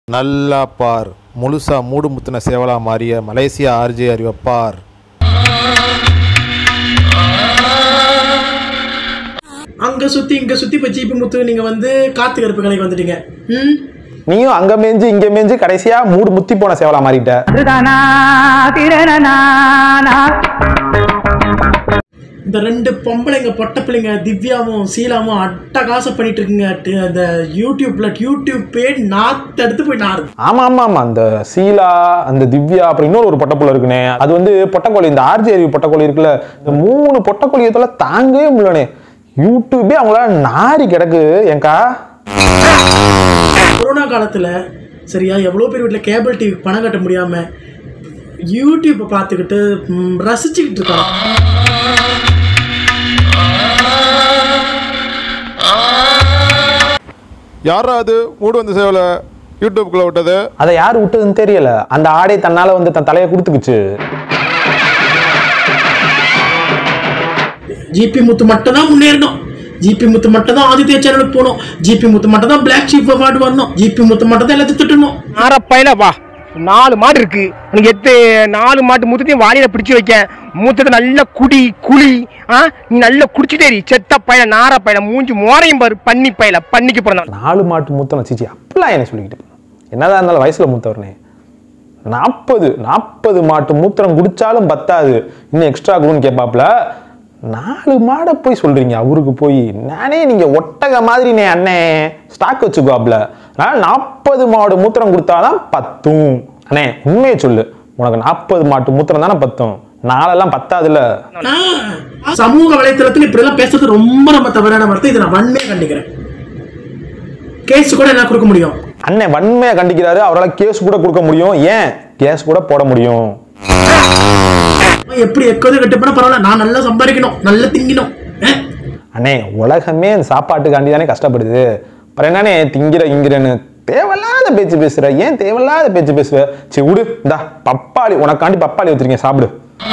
நல்லா பார் முழுசா மூடு முத்தின சேவலா மாறிய மலேசியா ஆர்ஜே அறிவப்பார் அங்க சுத்தி இங்க சுத்தி இப்ப ஜிபி முத்து நீங்க வந்து காத்து கருப்பு கலைக்கு வந்துட்டீங்க ம் நீயும் அங்க மேஞ்சு இங்க மேஞ்சு கடைசியா மூடு முத்தி போன சேவலா மாறிட்ட அதுதானா திரணனானா இந்த ரெண்டு பொம்பளைங்க பொட்ட பிள்ளைங்க திவ்யாவும் சீலாவும் அட்டகாசம் பண்ணிட்டு இருக்குங்க டி- அந்த யூடியூப்ல யூடியூப் பே நாத்தெடுத்து போய் நாருது ஆமா ஆமா ஆமா அந்த சீலா அந்த திவ்யா அப்புறம் இன்னொரு ஒரு பொட்டப்புள்ள இருக்குனே அது வந்து பொட்டக்கோழி இந்த ஆர்ஜி அறிவு பொட்டக்கோழி இருக்குல்ல இந்த மூணு பொட்டக்கோழியத்தோட தாங்கவே முடியலனே யூடியூபே அவங்களால நாரி கிடக்கு ஏங்கா கொரோனா காலத்துல சரியா எவ்வளோ பேர் வீட்டில் கேபிள் டிவி பணம் கட்ட முடியாம யூடியூப்பை பார்த்துக்கிட்டு ம், ரசிச்சுக்கிட்டு இருக்காங்க யாரா அது மூடு வந்த சேவலை யூடியூப்குள்ள விட்டது அதை யார் விட்டதுன்னு தெரியல அந்த ஆடை தன்னால வந்து தன் தலையை கொடுத்துக்குச்சு ஜிபி முத்து மட்டும் தான் முன்னேறணும் ஜிபி முத்து மட்டும் தான் ஆதித்ய சேனலுக்கு போகணும் ஜிபி முத்து மட்டும் தான் பிளாக் ஷீப் அவார்டு வரணும் ஜிபி முத்து மட்டும் தான் எல்லாத்தையும் திட்டணும் ஆறப்பையில வா நாலு மாடு இருக்கு உனக்கு எத்து நாலு மாட்டு மூத்தத்தையும் வாளியில பிடிச்சு வைக்க மூத்தத்தை நல்ல குடி குழி ஆ நீ நல்லா குடிச்சிட்டே இரு. செத்த பையல நார பையல மூஞ்சி மோரையும் பாரு பண்ணி பையல பண்ணிக்கு பிறந்தான் நாலு மாட்டு மூத்தம் சீச்சி அப்படிலாம் என்ன சொல்லிக்கிட்டு என்னதான் இருந்தாலும் வயசுல மூத்தவர்னே நாற்பது நாற்பது மாட்டு மூத்திரம் குடிச்சாலும் பத்தாது இன்னும் எக்ஸ்ட்ரா கொடுன்னு கேட்பாப்ல நாலு மாடை போய் சொல்றீங்க அவருக்கு போய் நானே நீங்க ஒட்டக மாதிரி நே அண்ணே ஸ்டாக் வச்சுக்குவாப்ல அதனால நாற்பது மாடு மூத்திரம் கொடுத்தாதான் பத்தும் அண்ணே உண்மையை சொல்லு உனக்கு நாற்பது மாட்டு மூத்திரம் தானே பத்தும் நாளெல்லாம் பத்தாதுல்ல ஆ, சமூக வலைத்தளத்தில் இப்படிலாம் பேசுறது ரொம்ப நம்ம தவறான வார்த்தை இதை நான் வன்மையாக கண்டிக்கிறேன் கேஸ் கூட என்ன கொடுக்க முடியும் அண்ணன் வன்மையை கண்டிக்கிறாரு அவரால் கேஸ் கூட கொடுக்க முடியும் ஏன் கேஸ் கூட போட முடியும் எப்படி எக்கோது கட்டு பண்ண பரவாயில்ல நான் நல்லா சம்பாதிக்கணும் நல்லா திங்கணும் ஆ? அண்ணே உலகமே அந்த சாப்பாட்டுக்காண்டி தானே கஷ்டப்படுது அப்புறம் என்னண்ணே திங்கிற இங்கிறன்னு தேவையில்லாத பேச்சு பேசுற ஏன் தேவையில்லாத பேச்சு பேசுவ சரி விடு இந்தா பப்பாளி உனக்காண்டி பப்பாளி வச்சிருக்கேன் சாப்பிடு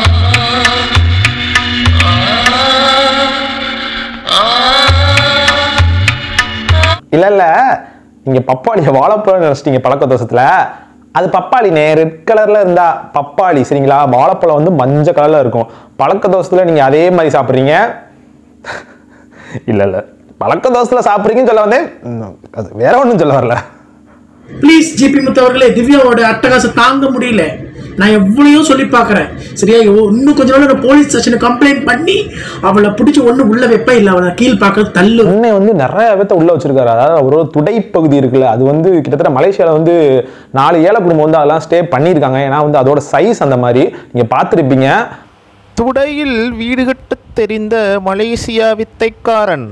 இல்ல இல்ல நீங்க பப்பாளியை வாழைப்பழம் நினைச்சிட்டீங்க பழக்க தோசத்துல அது பப்பாளினே ரெட் கலர்ல இருந்தா பப்பாளி சரிங்களா வாழைப்பழம் வந்து மஞ்சள் கலர்ல இருக்கும் பழக்க தோசத்துல நீங்க அதே மாதிரி சாப்பிடுறீங்க இல்ல இல்ல பழக்க தோசைல சாப்பிடுறீங்கன்னு சொல்ல வந்தேன் ம், அது வேற ஒண்ணும் சொல்ல வரல ப்ளீஸ் ஜிபி முத்து அவர்களே திவ்யாவோட அட்டகாசம் தாங்க முடியல நான் எவ்வளையோ சொல்லி பார்க்குறேன் சரியா இவ- இன்னும் கொஞ்ச நாள் நான் போலீஸ் ஸ்டேஷனுக்கு கம்ப்ளைண்ட் பண்ணி அவளை பிடிச்சி ஒன்று உள்ள வைப்ப இல்லை அவளை கீழ் பார்க்க தள்ளு அண்ணன் வந்து நிறைய பேத்த உள்ள வச்சிருக்காரு அதாவது அவரோட துடைப்பகுதி இருக்குல்ல அது வந்து கிட்டத்தட்ட மலேசியால வந்து நாலு ஏழை குடும்பம் வந்து அதெல்லாம் ஸ்டே பண்ணியிருக்காங்க ஏன்னா வந்து அதோட சைஸ் அந்த மாதிரி நீங்க பார்த்துருப்பீங்க துடையில் வீடு கட்டு தெரிந்த மலேசியா வித்தைக்காரன்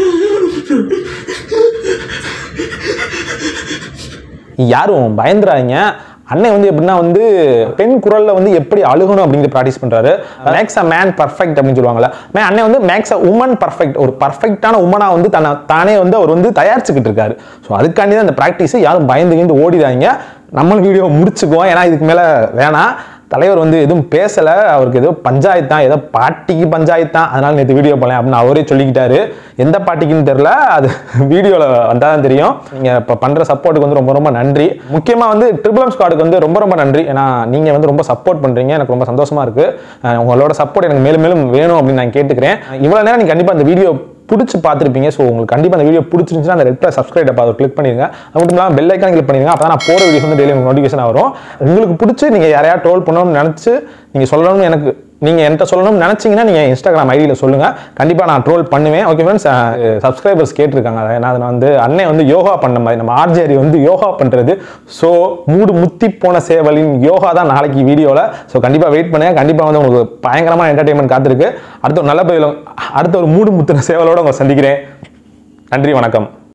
யாரும் பயந்துறாங்க அண்ணன் வந்து எப்படின்னா வந்து பெண் குரல்ல வந்து எப்படி அழுகணும் அப்படிங்கிற ப்ராக்டிஸ் பண்றாரு மேக்ஸ் அ மேன் பர்ஃபெக்ட் அப்படின்னு சொல்லுவாங்கல்ல மே அண்ணன் வந்து மேக்ஸ் அ உமன் பர்ஃபெக்ட் ஒரு பர்ஃபெக்டான உமனா வந்து தன்னை தானே வந்து அவர் வந்து தயாரிச்சுக்கிட்டு இருக்காரு ஸோ அதுக்காண்டி தான் இந்த ப்ராக்டிஸ் யாரும் பயந்து கிண்டு ஓடிடாங்க நம்மளும் வீடியோ முடிச்சுக்குவோம் ஏன்னா இதுக்கு மேல வேணாம் தலைவர் வந்து எதுவும் பேசல அவருக்கு ஏதோ பஞ்சாயத்து தான் ஏதோ பாட்டிக்கு பஞ்சாயத்து தான் அதனால நேற்று வீடியோ போடலாம் அப்படின்னு அவரே சொல்லிக்கிட்டாரு எந்த பாட்டிக்குன்னு தெரியல அது வீடியோவில் வந்தால் தான் தெரியும் நீங்கள் இப்போ பண்ணுற சப்போர்ட்டுக்கு வந்து ரொம்ப ரொம்ப நன்றி முக்கியமாக வந்து ட்ரிபிள் ஸ்குவாடுக்கு வந்து ரொம்ப ரொம்ப நன்றி ஏன்னா நீங்கள் வந்து ரொம்ப சப்போர்ட் பண்ணுறீங்க எனக்கு ரொம்ப சந்தோஷமா இருக்கு அஹ் உங்களோட சப்போர்ட் எனக்கு மேலும் மேலும் வேணும் அப்படின்னு நான் கேட்டுக்கிறேன் இவ்வளோ நேரம் நீங்கள் கண்டிப்பாக இந்த வீடியோ பிடிச்சி பார்த்துருப்பீங்க ஸோ உங்களுக்கு கண்டிப்பாக அந்த வீடியோ பிடிச்சிருந்துச்சுன்னா அந்த ரெட் கலர் சப்ஸ்கிரைப் அதை கிளிக் பண்ணிடுங்க அது மட்டும் இல்லாமல் பெல் ஐக்கான் கிளிக் பண்ணிடுங்க அப்போ தான் நான் போகிற வீடியோஸ் வந்து டெய்லி நோட்டிஃபிகேஷன் வரும் உங்களுக்கு பிடிச்சி நீங்கள் யாரையா ட்ரோல் பண்ணணும்னு நினச்சி நீங்கள் சொல்லணும்னு எனக்கு நீங்கள் என்கிட்ட சொல்லணும்னு நினச்சிங்கன்னா நீங்கள் இன்ஸ்டாகிராம் ஐடியில் சொல்லுங்கள் கண்டிப்பாக நான் ட்ரோல் பண்ணுவேன் ஓகே ஃப்ரெண்ட்ஸ் சப்ஸ்கிரைபர்ஸ் கேட்டிருக்காங்க அதை ஏன்னா அது நான் வந்து அண்ணன் வந்து யோகா பண்ண மாதிரி நம்ம ஆர்ஜேரி வந்து யோகா பண்ணுறது ஸோ மூடு முத்தி போன சேவலின் யோகா தான் நாளைக்கு வீடியோவில் ஸோ கண்டிப்பாக வெயிட் பண்ணுங்க கண்டிப்பாக வந்து உங்களுக்கு பயங்கரமான என்டர்டைன்மெண்ட் காத்திருக்கு அடுத்த ஒரு நல்ல பதிலும் அடுத்த ஒரு மூடு முத்தின சேவலோட உங்களை சந்திக்கிறேன் நன்றி வணக்கம்